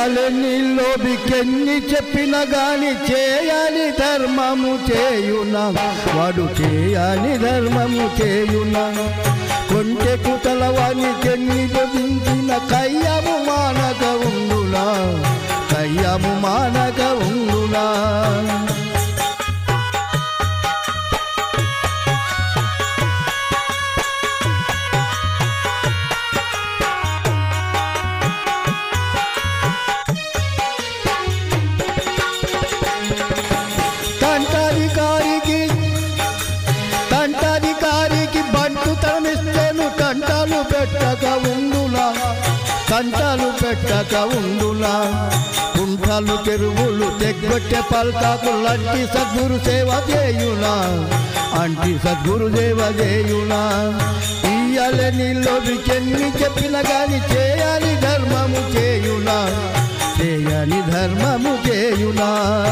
ఇయ్యాలని లోబికెన్ని చెప్పిన గాని చేయని ధర్మము చేయునా వాడు చేయని ధర్మము చేయునా కొంటెకు తలవాని చెన్ని బొదించిన కయ్యము మానక ఉండునా కయ్యము మానక ఉండునా తంటాధికారికి తంటాధికారికి బంటు తరమిస్తేను తంటాలు పెట్టక ఉండులా తంటాలు పెట్టక ఉండులా కుంఠాలు చెరువులు తెగ్గొట్టె పల్కాకు లంటి సద్గురు సేవ చేయునా అంటి సద్గురు సేవ చేయునా ఇయ్యాలని లోబికెన్ని చెప్పిన గాని చేయాలి ధర్మము చేయునా చేయని ధర్మము చేయునా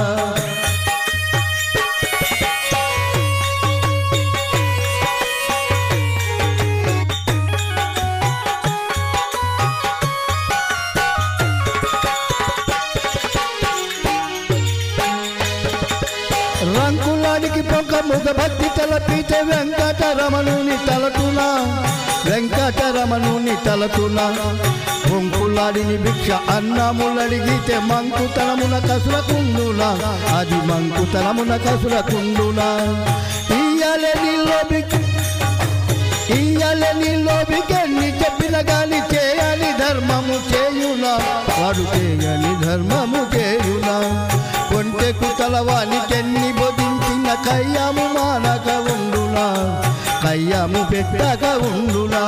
రంకులానికి పొంక ముగ భక్తి తలపితే వెంకటరమణుని తలతునా వెంకటరమణుని తలతునా పొంకులాడిని భిక్ష అన్నములడిగితే మంకుతనమున కసుల కుండులా అది మంకుతనమున కసుల కుండులా ఇయ్యాలే నీలో భిక్ష ఇయ్యాలే నీలో భికెన్ని చెప్పిన గాని చేయని ధర్మము చేయునా వాడు చేయని ధర్మము చేయునా కొంటెకు తలవానికెన్ని బొదించిన కయ్యము మానక ఉండునా కయ్యము పెట్టక ఉండునా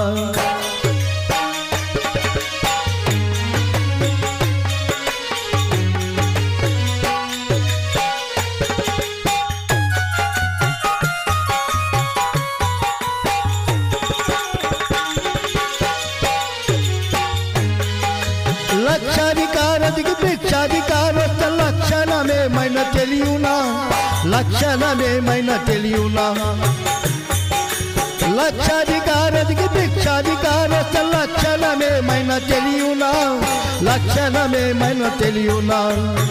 లక్షాధికారదికి భిక్షాధికారస్త లక్షణమేమైనా తెలియనా లక్షణమేమైనా తెలియనా లక్షాధికారదికి భిక్షాధికారస్త లక్షణమేమైనా తెలియనా లక్షణమేమైనా తెలియనా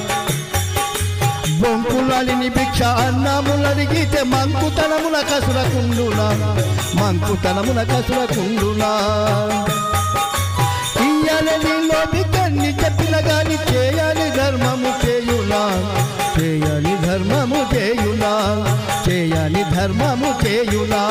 బొంకులాలిని భిక్ష అన్నములడిగితే మంకుతనమున కసురకుండునా మంకుతనమున కసురకుండునా ఇయ్యాలని లోబికన్ని చెప్పిన గాని చేయని ధర్మము చేయునా చేయని ధర్మము చేయునా చేయని ధర్మము చేయునా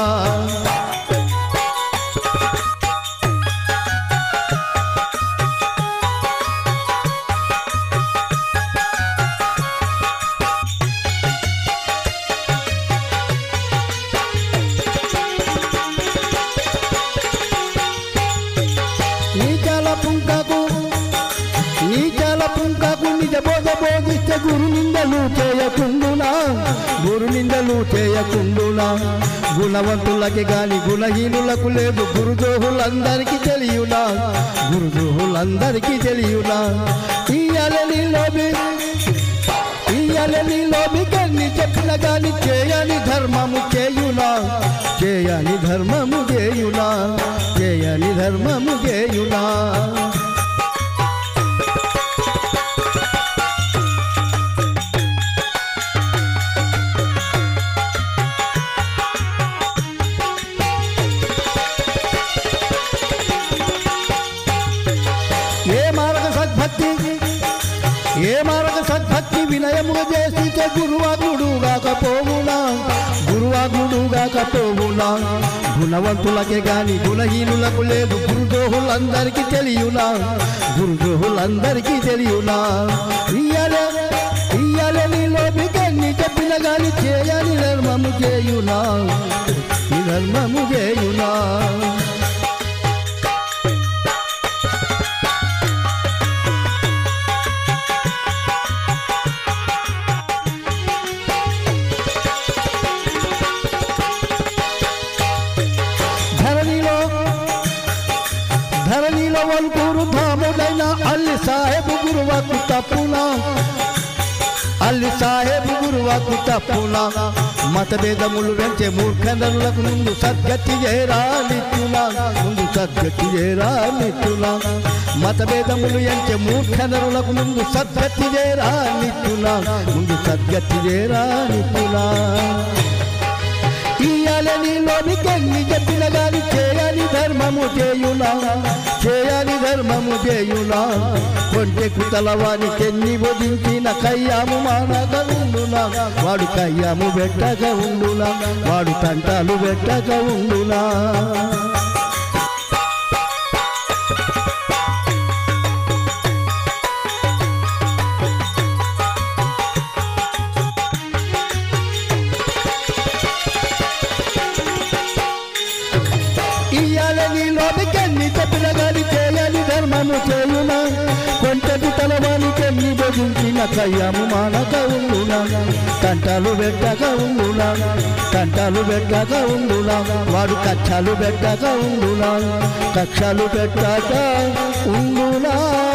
నీచాల పుంకకు నీచాల పుంకకు నిజ బోధ బోధిస్తే గురు నిందలు చేయకుండునా గురు నిందలు చేయకుండునా గుణవంతులకి గాని గుణహీనులకు లేదు గురుదోహులందరికీ తెలియునా గురుదోహులందరికీ తెలియునా ఇయ్యాలని లోబి ఇయ్యాలని లోబికన్ని చెప్పిన గాని చేయని ధర్మము చేయునా చేయని ధర్మము చేయునా చేయని ధర్మము చేయునా ఏ మార్గ సద్భక్తి ఏ మార్గ సద్భక్తి వినయముగా చేస్తే గురువాగుడు కాకపోవునా గురువాగుడు కాకపోవునా గుణవంతులకే గాని గుణహీనులకు లేదు గురుదోహులందరికీ తెలియునా గురుదోహులందరికీ తెలియునా ఇయ్యాలే ఇయ్యాలే నీలో బిగన్ని చెప్పిన గాని చేయని ధర్మము చేయునా ఈ ధర్మము చేయునా ధరణిలో ధరణిలో వల్కూరు ధాముడైన అల్లి సాహెబు గురువకు తప్పునా అల్లి సాహెబు గురువాకు తప్పునా మతభేదములు వెంచే మూర్ఖనరులకు ముందు సద్గతి చేరా నిత్యులా ముందు సద్గతి చేరా నిత్యులా మతభేదములు ఎంచే మూర్ఖనరులకు ముందు సద్గతి చేరా నిత్యులా ముందు సద్గతి చేరా నిత్యులా ఇయ్యాలని లోనికెన్ని చెప్పిన గాని చేయాలి ధర్మము చేయునా చేయాలి ధర్మము చేయునా కొంటెకు తలవానికెన్ని వదించిన కయ్యాము మానక ఉండునా వాడు కయ్యాము పెట్టక ఉండునా వాడు తంటాలు పెట్టక ఉండునా ఇయ్యాలని లోనికెన్ని చెప్పిన గాని చేయాలి ధర్మము చేయునా కొంటకు తలవానికెన్ని బెదించిన కయ్యాము మానక ఉండునా తంటాలు పెట్టక ఉండునా తంటాలు పెట్టక ఉండునా వాడు కక్షాలు పెట్టక ఉండునా కక్షాలు పెట్టక ఉండునా